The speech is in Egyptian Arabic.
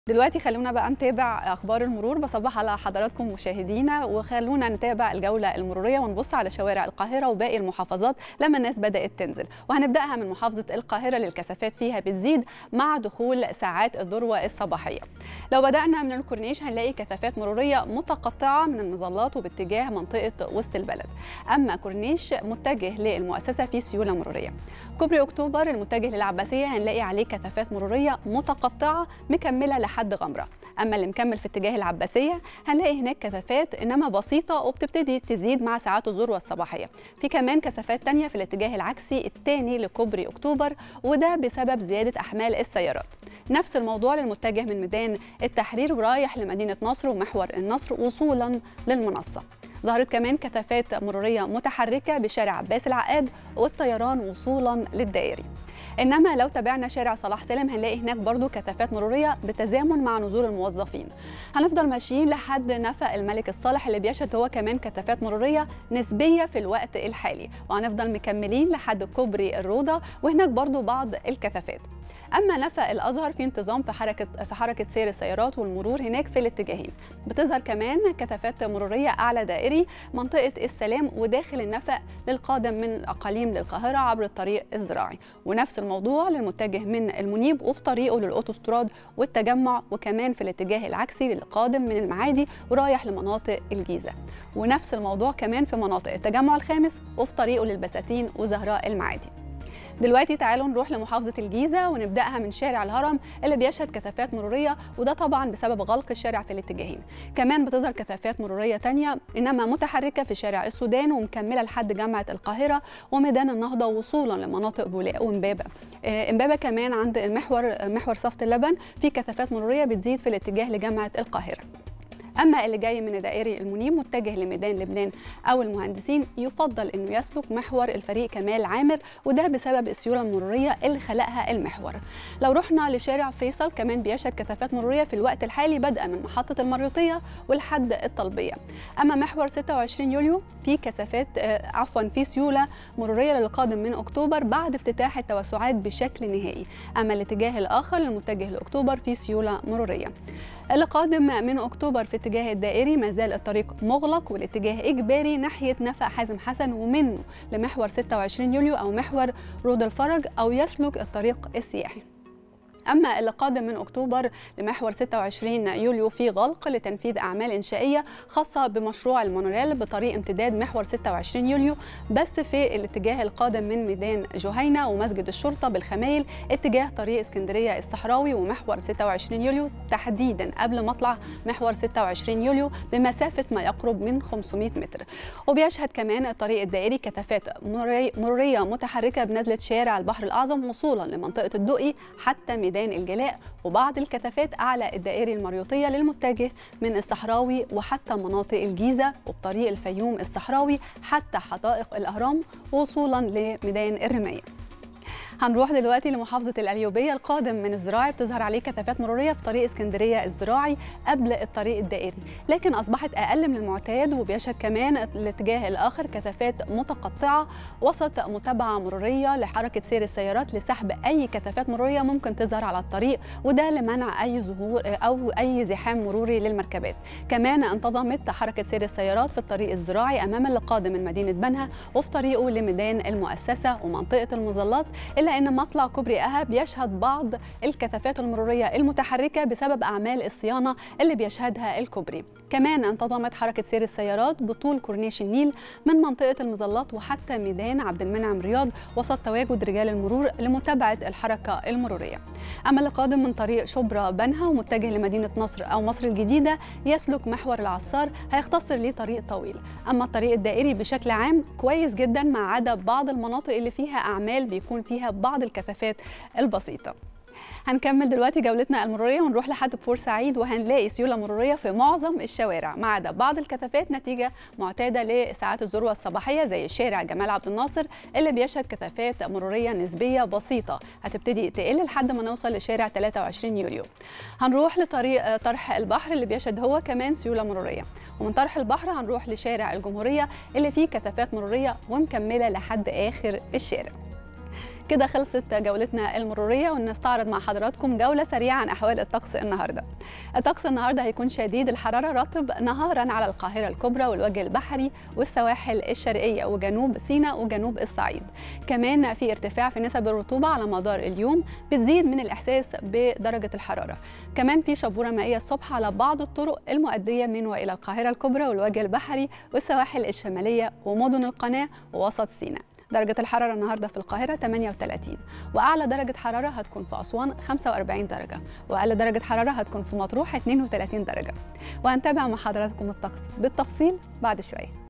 دلوقتي خلونا بقى نتابع اخبار المرور بصبح على حضراتكم مشاهدينا وخلونا نتابع الجوله المروريه ونبص على شوارع القاهره وباقي المحافظات لما الناس بدات تنزل وهنبداها من محافظه القاهره اللي الكثافات فيها بتزيد مع دخول ساعات الذروه الصباحيه لو بدانا من الكورنيش هنلاقي كثافات مروريه متقطعه من المظلات وباتجاه منطقه وسط البلد اما كورنيش متجه للمؤسسه في سيوله مروريه كوبري اكتوبر المتجه للعباسيه هنلاقي عليه كثافات مروريه متقطعه مكمله لحد غمره اما اللي مكمل في اتجاه العباسيه هنلاقي هناك كثافات انما بسيطه وبتبتدي تزيد مع ساعات الذروه الصباحيه في كمان كثافات تانية في الاتجاه العكسي الثاني لكوبري اكتوبر وده بسبب زياده احمال السيارات نفس الموضوع للمتجه من ميدان التحرير ورايح لمدينه نصر ومحور النصر وصولا للمنصه ظهرت كمان كثافات مروريه متحركه بشارع عباس العقاد والطيران وصولا للدائري انما لو تابعنا شارع صلاح سالم هنلاقي هناك برضو كثافات مروريه بتزامن مع نزول الموظفين هنفضل ماشيين لحد نفق الملك الصالح اللي بيشهد هو كمان كثافات مروريه نسبيه في الوقت الحالي وهنفضل مكملين لحد كوبري الروضه وهناك برضو بعض الكثافات اما نفق الازهر في انتظام في حركه في حركه سير السيارات والمرور هناك في الاتجاهين بتظهر كمان كثافات مروريه اعلى دائري منطقه السلام وداخل النفق للقادم من الاقاليم للقاهره عبر الطريق الزراعي ونفس الموضوع للمتجه من المنيب وفي طريقه للاوتوستراد والتجمع وكمان في الاتجاه العكسي للقادم من المعادي ورايح لمناطق الجيزه ونفس الموضوع كمان في مناطق التجمع الخامس وفي طريقه للبساتين وزهراء المعادي دلوقتي تعالوا نروح لمحافظة الجيزة ونبدأها من شارع الهرم اللي بيشهد كثافات مرورية وده طبعا بسبب غلق الشارع في الاتجاهين كمان بتظهر كثافات مرورية تانية إنما متحركة في شارع السودان ومكملة لحد جامعة القاهرة وميدان النهضة وصولا لمناطق بولاق وإمبابة إمبابة كمان عند المحور محور صفت اللبن في كثافات مرورية بتزيد في الاتجاه لجامعة القاهرة اما اللي جاي من دائري المنيب متجه لميدان لبنان او المهندسين يفضل انه يسلك محور الفريق كمال عامر وده بسبب السيوله المروريه اللي خلقها المحور لو رحنا لشارع فيصل كمان بيشهد كثافات مروريه في الوقت الحالي بدءا من محطه المريوطيه ولحد الطلبيه اما محور 26 يوليو في كثافات عفوا في سيوله مروريه للقادم من اكتوبر بعد افتتاح التوسعات بشكل نهائي اما الاتجاه الاخر المتجه لاكتوبر في سيوله مروريه القادم من اكتوبر في اتجاه الدائري ما زال الطريق مغلق والاتجاه اجباري ناحيه نفق حازم حسن ومنه لمحور 26 يوليو او محور رود الفرج او يسلك الطريق السياحي أما اللي قادم من أكتوبر لمحور 26 يوليو في غلق لتنفيذ أعمال إنشائية خاصة بمشروع المونوريل بطريق امتداد محور 26 يوليو بس في الاتجاه القادم من ميدان جهينة ومسجد الشرطة بالخمايل اتجاه طريق اسكندرية الصحراوي ومحور 26 يوليو تحديدا قبل مطلع محور 26 يوليو بمسافة ما يقرب من 500 متر وبيشهد كمان الطريق الدائري كثافات مرورية متحركة بنزلة شارع البحر الأعظم وصولا لمنطقة الدقي حتى ميدان الجلاء وبعض الكثافات أعلى الدائري المريوطية للمتجه من الصحراوي وحتى مناطق الجيزة وبطريق الفيوم الصحراوي حتى حدائق الأهرام وصولا لميدان الرماية هنروح دلوقتي لمحافظة القليوبية القادم من الزراعي بتظهر عليه كثافات مرورية في طريق اسكندرية الزراعي قبل الطريق الدائري لكن أصبحت أقل من المعتاد وبيشهد كمان الاتجاه الآخر كثافات متقطعة وسط متابعة مرورية لحركة سير السيارات لسحب أي كثافات مرورية ممكن تظهر على الطريق وده لمنع أي ظهور أو أي زحام مروري للمركبات كمان انتظمت حركة سير السيارات في الطريق الزراعي أمام اللي قادم من مدينة بنها وفي طريقه لميدان المؤسسة ومنطقة المظلات إلا أن مطلع كوبري أها بيشهد بعض الكثافات المرورية المتحركة بسبب أعمال الصيانة اللي بيشهدها الكوبري كمان انتظمت حركة سير السيارات بطول كورنيش النيل من منطقة المظلات وحتى ميدان عبد المنعم رياض وسط تواجد رجال المرور لمتابعة الحركة المرورية أما اللي قادم من طريق شبرا بنها ومتجه لمدينة نصر أو مصر الجديدة يسلك محور العصار هيختصر ليه طريق طويل أما الطريق الدائري بشكل عام كويس جدا ما عدا بعض المناطق اللي فيها أعمال بيكون فيها بعض الكثافات البسيطة هنكمل دلوقتي جولتنا المروريه ونروح لحد بورسعيد وهنلاقي سيوله مروريه في معظم الشوارع ما عدا بعض الكثافات نتيجه معتاده لساعات الذروه الصباحيه زي شارع جمال عبد الناصر اللي بيشهد كثافات مروريه نسبيه بسيطه هتبتدي تقل لحد ما نوصل لشارع 23 يوليو هنروح لطريق طرح البحر اللي بيشهد هو كمان سيوله مروريه ومن طرح البحر هنروح لشارع الجمهوريه اللي فيه كثافات مروريه ومكمله لحد اخر الشارع كده خلصت جولتنا المروريه ونستعرض مع حضراتكم جوله سريعه عن احوال الطقس النهارده الطقس النهارده هيكون شديد الحراره رطب نهارا على القاهره الكبرى والوجه البحري والسواحل الشرقيه وجنوب سيناء وجنوب الصعيد كمان في ارتفاع في نسب الرطوبه على مدار اليوم بتزيد من الاحساس بدرجه الحراره كمان في شبوره مائيه الصبح على بعض الطرق المؤديه من والى القاهره الكبرى والوجه البحري والسواحل الشماليه ومدن القناه ووسط سيناء درجة الحرارة النهاردة في القاهرة 38 وأعلى درجة حرارة هتكون في أسوان 45 درجة وأقل درجة حرارة هتكون في مطروح 32 درجة وهنتابع مع حضراتكم الطقس بالتفصيل بعد شوية